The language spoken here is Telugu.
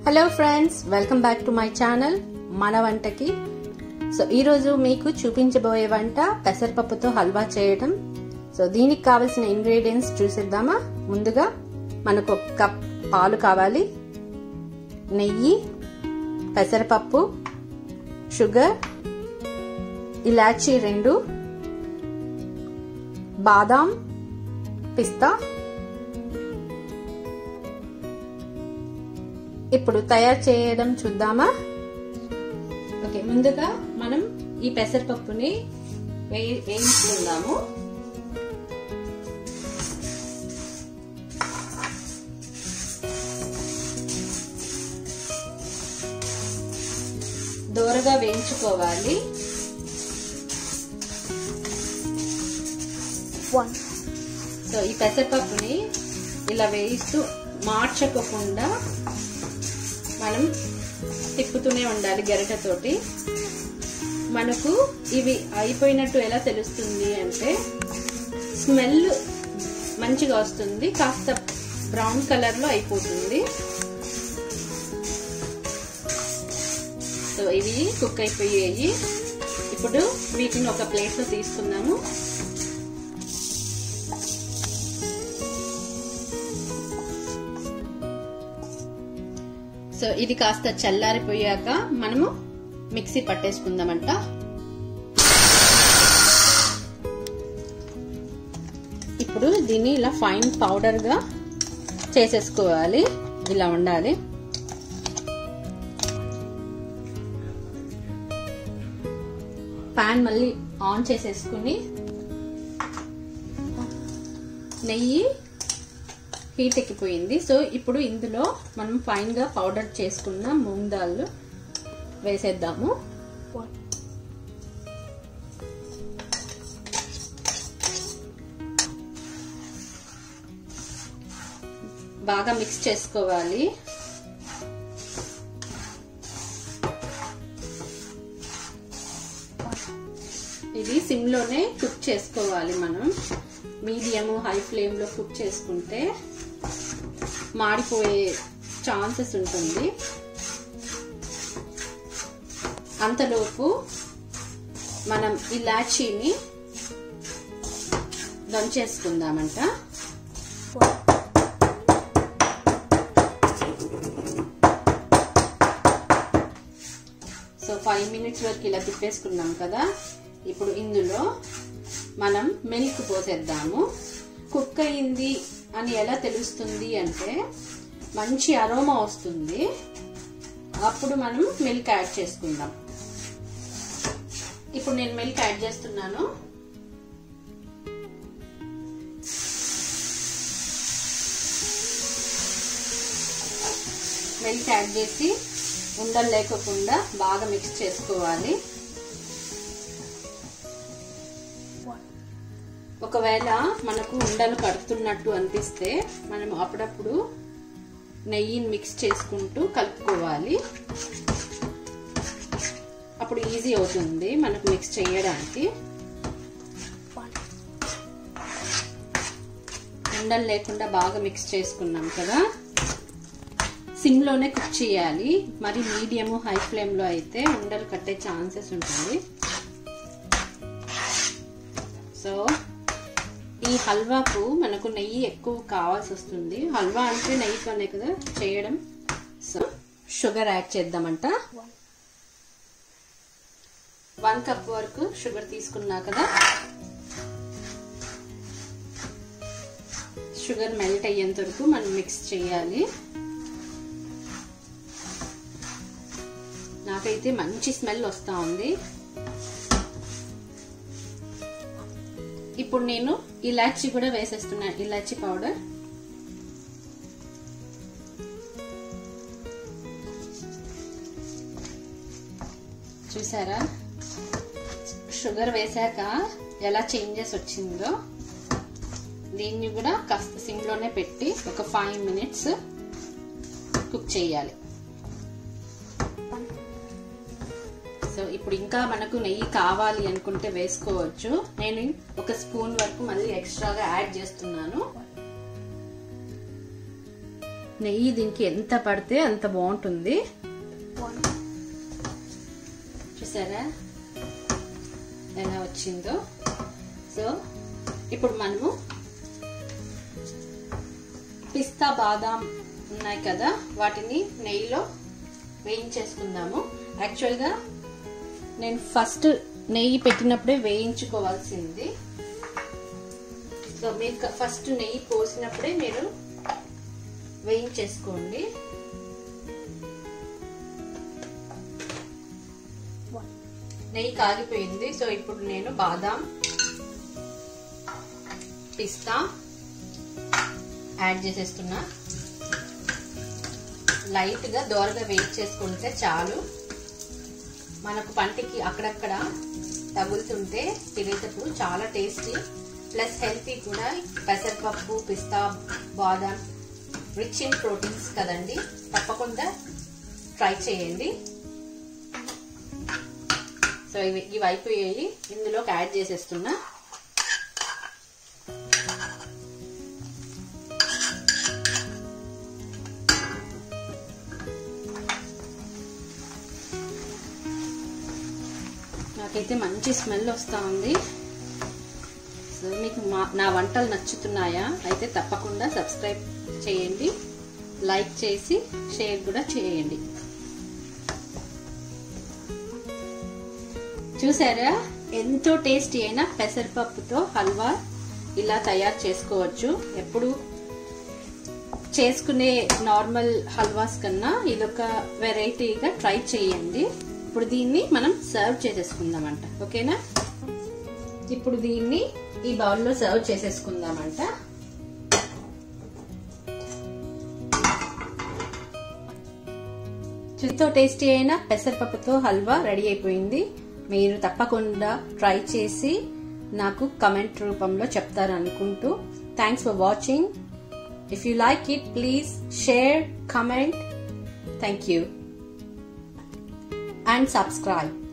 Hello friends welcome back to my channel మన వంటకి సో ఈరోజు మీకు చూపించబోయే వంట పెసరపప్పుతో హల్వా చేయడం సో దీనికి కావలసిన ఇంగ్రీడియంట్స్ చూసిద్దామా ముందుగా మనకు ఒక కప్ పాలు కావాలి నెయ్యి పెసరపప్పు షుగర్ ఇలాచీ రెండు బాదాం పిస్తా ఇప్పుడు తయారు చేయడం చూద్దామా ఓకే ముందుగా మనం ఈ పెసరపప్పుని వేయి వేయించుకుందాము దోరగా వేయించుకోవాలి సో ఈ పెసరపప్పుని ఇలా వేయిస్తూ మార్చకుండా మనం తిప్పుతూనే ఉండాలి గరిటతోటి మనకు ఇవి అయిపోయినట్టు ఎలా తెలుస్తుంది అంటే స్మెల్ మంచిగా వస్తుంది కాస్త బ్రౌన్ కలర్లో అయిపోతుంది సో ఇవి కుక్ అయిపోయాయి ఇప్పుడు వీటిని ఒక ప్లేట్లో తీసుకుందాము సో ఇది కాస్త చల్లారిపోయాక మనము మిక్సీ పట్టేసుకుందామంట ఇప్పుడు దీన్ని ఇలా ఫైన్ పౌడర్గా చేసేసుకోవాలి ఇలా ఉండాలి పాన్ మళ్ళీ ఆన్ చేసేసుకుని నెయ్యి హీట్ ఎక్కిపోయింది సో ఇప్పుడు ఇందులో మనం ఫైన్గా పౌడర్ చేసుకున్న మూంగ్ దాల్ వేసేద్దాము బాగా మిక్స్ చేసుకోవాలి ఇది సిమ్లోనే కుక్ చేసుకోవాలి మనం మీడియం హై ఫ్లేమ్లో కుక్ చేసుకుంటే మాడిపోయే ఛాన్సెస్ ఉంటుంది అంతలోపు మనం ఇలాచీని దంచేసుకుందామంట సో ఫైవ్ మినిట్స్ వరకు ఇలా తిప్పేసుకున్నాం కదా ఇప్పుడు ఇందులో మనం మిల్క్ పోసేద్దాము కుక్ అయింది అని ఎలా తెలుస్తుంది అంటే మంచి అరోమా వస్తుంది అప్పుడు మనం మిల్క్ యాడ్ చేసుకుందాం ఇప్పుడు నేను మిల్క్ యాడ్ చేస్తున్నాను మిల్క్ యాడ్ చేసి ఉండలు లేకుండా బాగా మిక్స్ చేసుకోవాలి ఒకవేళ మనకు ఉండలు కడుతున్నట్టు అనిపిస్తే మనం అప్పుడప్పుడు నెయ్యిని మిక్స్ చేసుకుంటూ కలుపుకోవాలి అప్పుడు ఈజీ అవుతుంది మనకు మిక్స్ చేయడానికి ఉండలు లేకుండా బాగా మిక్స్ చేసుకున్నాం కదా సిమ్లోనే కుక్ చేయాలి మరి మీడియం హై ఫ్లేమ్లో అయితే ఉండలు కట్టే ఛాన్సెస్ ఉంటుంది సో ఈ హల్వాకు మనకు నెయ్యి ఎక్కువ కావాల్సి వస్తుంది హల్వా అంటే నెయ్యితోనే కదా చేయడం సో షుగర్ యాడ్ చేద్దామంట వన్ కప్ వరకు షుగర్ తీసుకున్నా కదా షుగర్ మెల్ట్ అయ్యేంత వరకు మనం మిక్స్ చేయాలి నాకైతే మంచి స్మెల్ వస్తూ ఉంది ఇప్పుడు నేను ఇలాచి కూడా వేసేస్తున్నాను ఇలాచి పౌడర్ చూసారా షుగర్ వేసాక ఎలా చేంజెస్ వచ్చిందో దీన్ని కూడా కాస్త సిమ్లోనే పెట్టి ఒక ఫైవ్ మినిట్స్ కుక్ చేయాలి సో ఇప్పుడు ఇంకా మనకు నెయ్యి కావాలి అనుకుంటే వేసుకోవచ్చు నేను ఒక స్పూన్ వరకు మళ్ళీ ఎక్స్ట్రాగా యాడ్ చేస్తున్నాను నెయ్యి దీనికి ఎంత పడితే అంత బాగుంటుంది One. చూసారా ఎలా వచ్చిందో సో ఇప్పుడు మనము పిస్తా బాదాం ఉన్నాయి కదా వాటిని నెయ్యిలో వేయించేసుకుందాము యాక్చువల్గా నేను ఫస్ట్ నెయ్యి పెట్టినప్పుడే వేయించుకోవాల్సింది సో మీరు ఫస్ట్ నెయ్యి పోసినప్పుడే మీరు వేయించేసుకోండి One. నెయ్యి కాగిపోయింది సో ఇప్పుడు నేను బాదాం పిస్తా యాడ్ చేసేస్తున్నా లైట్ గా దోరగా వెయిట్ చేసుకుంటే చాలు మనకు పంటికి అక్కడక్కడ తగులుతుంటే తినేటప్పుడు చాలా టేస్టీ ప్లస్ హెల్తీ కూడా పెసరపప్పు పిస్తా బాదాం రిచ్ ఇన్ ప్రోటీన్స్ కదండి తప్పకుండా ట్రై చేయండి సో ఇవి ఇవి అయిపోయాయి ఇందులోకి యాడ్ చేసేస్తున్నా నాకైతే మంచి స్మెల్ వస్తూ ఉంది సో మీకు మా నా వంటలు నచ్చుతున్నాయా అయితే తప్పకుండా సబ్స్క్రైబ్ చేయండి లైక్ చేసి షేర్ కూడా చేయండి చూసారా ఎంతో టేస్టీ అయిన పెసరపప్పుతో హల్వా ఇలా తయారు చేసుకోవచ్చు ఎప్పుడు చేసుకునే నార్మల్ హల్వాస్ కన్నా ఇదొక వెరైటీగా ట్రై చేయండి ఇప్పుడు దీన్ని మనం సర్వ్ చేసేసుకుందామంట ఓకేనా ఇప్పుడు దీన్ని ఈ బౌల్లో సర్వ్ చేసేసుకుందామంట ఎంతో టేస్టీ అయిన పెసరపప్పుతో హల్వా రెడీ అయిపోయింది మీరు తప్పకుండా ట్రై చేసి నాకు కమెంట్ రూపంలో చెప్తారనుకుంటూ thanks for watching if you like it please share comment thank you and subscribe